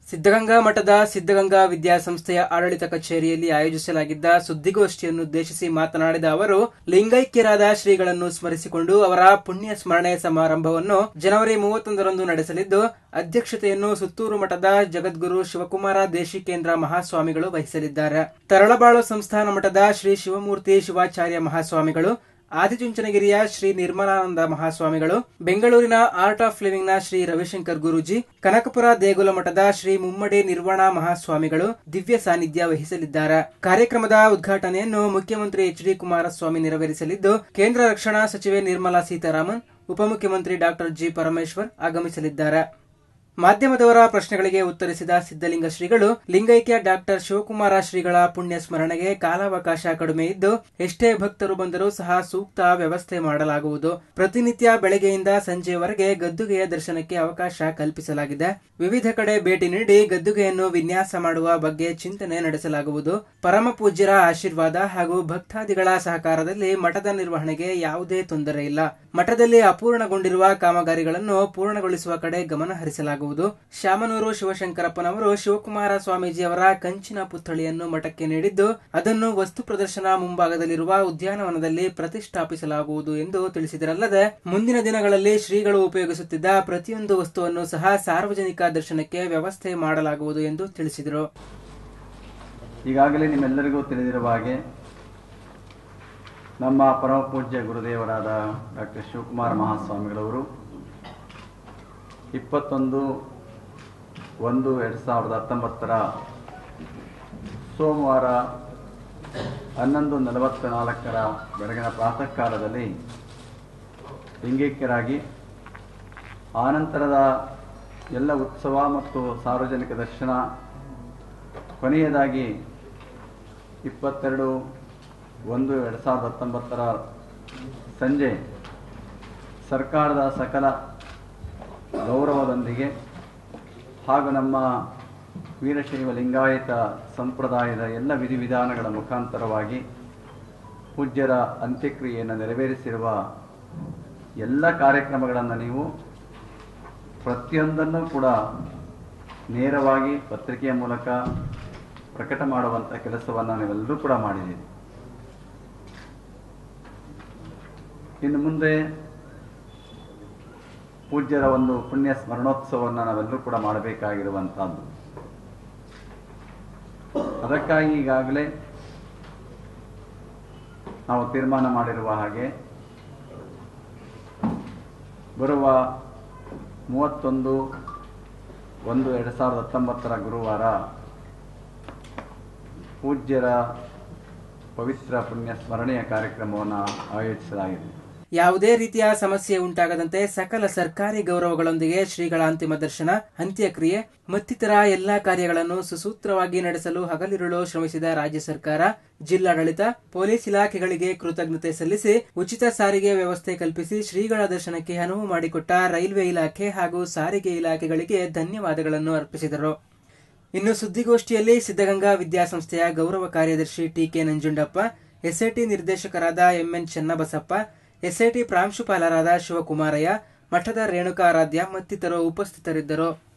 ಸಿದ್ಧಗಂಗಾ ಮಠದ ಸಿದ್ಧಗಂಗಾ ವಿದ್ಯಾಸಂಸ್ಥೆಯ ಆಡಳಿತ ಕಚೇರಿಯಲ್ಲಿ ಆಯೋಜಿಸಲಾಗಿದ್ದ ಸುದ್ದಿಗೋಷ್ಠಿಯನ್ನುದ್ದೇಶಿಸಿ ಮಾತನಾಡಿದ ಅವರು ಲಿಂಗೈಕ್ಯರಾದ ಶ್ರೀಗಳನ್ನು ಸ್ಮರಿಸಿಕೊಂಡು ಅವರ ಪುಣ್ಯ ಸ್ಮರಣೆ ಸಮಾರಂಭವನ್ನು ಜನವರಿ ಮೂವತ್ತೊಂದರಂದು ನಡೆಸಲಿದ್ದು ಅಧ್ಯಕ್ಷತೆಯನ್ನು ಸುತ್ತೂರು ಮಠದ ಜಗದ್ಗುರು ಶಿವಕುಮಾರ ದೇಶಿಕೇಂದ್ರ ಮಹಾಸ್ವಾಮಿಗಳು ವಹಿಸಲಿದ್ದಾರೆ ತರಳಬಾಳು ಸಂಸ್ಥಾನ ಮಠದ ಶ್ರೀ ಶಿವಮೂರ್ತಿ ಶಿವಾಚಾರ್ಯ ಮಹಾಸ್ವಾಮಿಗಳು ಆದಿಚುಂಚನಗಿರಿಯ ಶ್ರೀ ನಿರ್ಮಲಾನಂದ ಮಹಾಸ್ವಾಮಿಗಳು ಬೆಂಗಳೂರಿನ ಆರ್ಟ್ ಆಫ್ ಲಿವಿಂಗ್ ನ ಶ್ರೀ ರವಿಶಂಕರ್ ಗುರೂಜಿ ಕನಕಪುರ ದೇಗುಲ ಮಠದ ಶ್ರೀ ಮುಮ್ಮಡಿ ನಿರ್ವಾಣ ಮಹಾಸ್ವಾಮಿಗಳು ದಿವ್ಯ ಸಾನ್ನಿಧ್ಯ ವಹಿಸಲಿದ್ದಾರೆ ಕಾರ್ಯಕ್ರಮದ ಉದ್ಘಾಟನೆಯನ್ನು ಮುಖ್ಯಮಂತ್ರಿ ಎಚ್ ಡಿ ಕುಮಾರಸ್ವಾಮಿ ನೆರವೇರಿಸಲಿದ್ದು ಕೇಂದ್ರ ರಕ್ಷಣಾ ಸಚಿವೆ ನಿರ್ಮಲಾ ಸೀತಾರಾಮನ್ ಉಪಮುಖ್ಯಮಂತ್ರಿ ಡಾಕ್ಟರ್ ಜಿ ಪರಮೇಶ್ವರ್ ಆಗಮಿಸಲಿದ್ದಾರೆ ಮಾಧ್ಯಮದವರ ಪ್ರಶ್ನೆಗಳಿಗೆ ಉತ್ತರಿಸಿದ ಸಿದ್ದಲಿಂಗ ಶ್ರೀಗಳು ಲಿಂಗೈಕ್ಯ ಡಾಕ್ಟರ್ ಶಿವಕುಮಾರ ಶ್ರೀಗಳ ಪುಣ್ಯ ಸ್ಮರಣೆಗೆ ಕಾಲಾವಕಾಶ ಕಡಿಮೆ ಇದ್ದು ಎಷ್ಟೇ ಭಕ್ತರು ಬಂದರೂ ಸಹ ಸೂಕ್ತ ವ್ಯವಸ್ಥೆ ಮಾಡಲಾಗುವುದು ಪ್ರತಿನಿತ್ಯ ಬೆಳಗ್ಗೆಯಿಂದ ಸಂಜೆಯವರೆಗೆ ಗದ್ದುಗೆಯ ದರ್ಶನಕ್ಕೆ ಅವಕಾಶ ಕಲ್ಪಿಸಲಾಗಿದೆ ವಿವಿಧ ಕಡೆ ಭೇಟಿ ನೀಡಿ ಗದ್ದುಗೆಯನ್ನು ವಿನ್ಯಾಸ ಮಾಡುವ ಬಗ್ಗೆ ಚಿಂತನೆ ನಡೆಸಲಾಗುವುದು ಪರಮ ಪೂಜ್ಯರ ಆಶೀರ್ವಾದ ಹಾಗೂ ಭಕ್ತಾದಿಗಳ ಸಹಕಾರದಲ್ಲಿ ಮಠದ ನಿರ್ವಹಣೆಗೆ ಯಾವುದೇ ತೊಂದರೆ ಇಲ್ಲ ಮಠದಲ್ಲಿ ಅಪೂರ್ಣಗೊಂಡಿರುವ ಕಾಮಗಾರಿಗಳನ್ನು ಪೂರ್ಣಗೊಳಿಸುವ ಕಡೆ ಗಮನ ಹರಿಸಲಾಗುವುದು ಶಾಮನೂರು ಶಿವಶಂಕರಪ್ಪನವರು ಶಿವಕುಮಾರ ಸ್ವಾಮೀಜಿ ಅವರ ಕಂಚಿನ ಪುತ್ಥಳಿಯನ್ನು ಮಠಕ್ಕೆ ನೀಡಿದ್ದು ಅದನ್ನು ವಸ್ತು ಪ್ರದರ್ಶನ ಮುಂಭಾಗದಲ್ಲಿರುವ ಉದ್ಯಾನವನದಲ್ಲಿ ಪ್ರತಿಷ್ಠಾಪಿಸಲಾಗುವುದು ಎಂದು ತಿಳಿಸಿದರಲ್ಲದೆ ಮುಂದಿನ ದಿನಗಳಲ್ಲಿ ಶ್ರೀಗಳು ಉಪಯೋಗಿಸುತ್ತಿದ್ದ ಪ್ರತಿಯೊಂದು ವಸ್ತುವನ್ನು ಸಹ ಸಾರ್ವಜನಿಕ ದರ್ಶನಕ್ಕೆ ವ್ಯವಸ್ಥೆ ಮಾಡಲಾಗುವುದು ಎಂದು ತಿಳಿಸಿದರು ಈಗಾಗಲೇ ನಿಮ್ಮೆಲ್ಲರಿಗೂ ತಿಳಿದಿರುವ ಹಾಗೆ ನಮ್ಮ ಪರಮ ಪೂಜ್ಯ ಗುರುದೇವರಾದ ಡಾಕ್ಟರ್ ಶಿವಕುಮಾರ ಮಹಾಸ್ವಾಮಿಗಳವರು ಇಪ್ಪತ್ತೊಂದು ಒಂದು ಎರಡು ಸಾವಿರದ ಹತ್ತೊಂಬತ್ತರ ಸೋಮವಾರ ಹನ್ನೊಂದು ನಲವತ್ತ ನಾಲ್ಕರ ಬೆಳಗಿನ ಪ್ರಾತಃ ಕಾಲದಲ್ಲಿ ಲಿಂಗೈಕ್ಯರಾಗಿ ಆನಂತರದ ಎಲ್ಲ ಉತ್ಸವ ಮತ್ತು ಸಾರ್ವಜನಿಕ ದರ್ಶನ ಕೊನೆಯದಾಗಿ ಇಪ್ಪತ್ತೆರಡು ಒಂದು ಎರಡು ಸಾವಿರದ ಹತ್ತೊಂಬತ್ತರ ಸಂಜೆ ಸರ್ಕಾರದ ಸಕಲ ಗೌರವದೊಂದಿಗೆ ಹಾಗೂ ನಮ್ಮ ವೀರಶೈವ ಲಿಂಗಾಯತ ಸಂಪ್ರದಾಯದ ಎಲ್ಲ ವಿಧಿವಿಧಾನಗಳ ಮುಖಾಂತರವಾಗಿ ಪೂಜ್ಯರ ಅಂತ್ಯಕ್ರಿಯೆಯನ್ನು ನೆರವೇರಿಸಿರುವ ಎಲ್ಲ ಕಾರ್ಯಕ್ರಮಗಳನ್ನು ನೀವು ಪ್ರತಿಯೊಂದನ್ನು ಕೂಡ ನೇರವಾಗಿ ಪತ್ರಿಕೆಯ ಮೂಲಕ ಪ್ರಕಟ ಮಾಡುವಂಥ ಕೆಲಸವನ್ನು ನೀವೆಲ್ಲರೂ ಕೂಡ ಮಾಡಿದ್ದೀರಿ ಇನ್ನು ಮುಂದೆ ಪೂಜ್ಯರ ಒಂದು ಪುಣ್ಯ ಸ್ಮರಣೋತ್ಸವವನ್ನು ನಾವೆಲ್ಲರೂ ಕೂಡ ಮಾಡಬೇಕಾಗಿರುವಂಥದ್ದು ಅದಕ್ಕಾಗಿ ಈಗಾಗಲೇ ನಾವು ತೀರ್ಮಾನ ಮಾಡಿರುವ ಹಾಗೆ ಬರುವ ಮೂವತ್ತೊಂದು ಒಂದು ಎರಡು ಸಾವಿರದ ಹತ್ತೊಂಬತ್ತರ ಗುರುವಾರ ಪೂಜ್ಯರ ಪವಿತ್ರ ಪುಣ್ಯ ಸ್ಮರಣೆಯ ಕಾರ್ಯಕ್ರಮವನ್ನು ಆಯೋಜಿಸಲಾಗಿದೆ ಯಾವುದೇ ರೀತಿಯ ಸಮಸ್ಯೆ ಉಂಟಾಗದಂತೆ ಸಕಲ ಸರ್ಕಾರಿ ಗೌರವಗಳೊಂದಿಗೆ ಶ್ರೀಗಳ ಅಂತಿಮ ದರ್ಶನ ಅಂತ್ಯಕ್ರಿಯೆ ಮತ್ತಿತರ ಎಲ್ಲಾ ಕಾರ್ಯಗಳನ್ನು ಸುಸೂತ್ರವಾಗಿ ನಡೆಸಲು ಹಗಲಿರುಳು ಶ್ರಮಿಸಿದ ರಾಜ್ಯ ಸರ್ಕಾರ ಜಿಲ್ಲಾಡಳಿತ ಪೊಲೀಸ್ ಇಲಾಖೆಗಳಿಗೆ ಕೃತಜ್ಞತೆ ಸಲ್ಲಿಸಿ ಉಚಿತ ಸಾರಿಗೆ ವ್ಯವಸ್ಥೆ ಕಲ್ಪಿಸಿ ಶ್ರೀಗಳ ದರ್ಶನಕ್ಕೆ ಅನುವು ಮಾಡಿಕೊಟ್ಟ ರೈಲ್ವೆ ಇಲಾಖೆ ಹಾಗೂ ಸಾರಿಗೆ ಇಲಾಖೆಗಳಿಗೆ ಧನ್ಯವಾದಗಳನ್ನು ಅರ್ಪಿಸಿದರು ಇನ್ನು ಸುದ್ದಿಗೋಷ್ಠಿಯಲ್ಲಿ ಸಿದ್ಧಗಂಗಾ ವಿದ್ಯಾಸಂಸ್ಥೆಯ ಗೌರವ ಕಾರ್ಯದರ್ಶಿ ಟಿಕೆ ನಂಜುಂಡಪ್ಪ ಎಸ್ಐಟಿ ನಿರ್ದೇಶಕರಾದ ಎಂಎನ್ ಚೆನ್ನಬಸಪ್ಪ ಎಸ್ಐಟಿ ಪ್ರಾಂಶುಪಾಲರಾದ ಶಿವಕುಮಾರಯ್ಯ ಮಠದ ರೇಣುಕಾರಾಧ್ಯ ಮತ್ತಿತರರು ಉಪಸ್ಥಿತರಿದ್ದರು